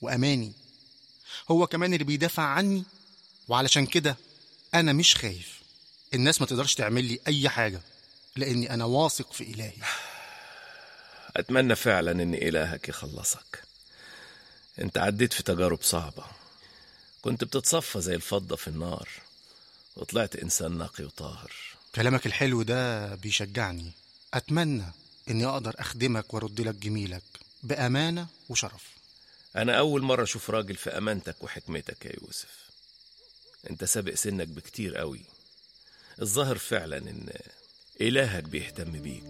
وأماني هو كمان اللي بيدافع عني وعلشان كده أنا مش خايف الناس ما تقدرش تعمل لي أي حاجة لأني أنا واثق في إلهي أتمنى فعلا إن إلهك يخلصك أنت عديت في تجارب صعبة كنت بتتصفى زي الفضة في النار وطلعت إنسان نقي وطاهر كلامك الحلو ده بيشجعني أتمنى إني أقدر أخدمك وأرد لك جميلك بأمانة وشرف أنا أول مرة أشوف راجل في أمانتك وحكمتك يا يوسف أنت سابق سنك بكتير قوي الظاهر فعلا إن إلهك بيهتم بيك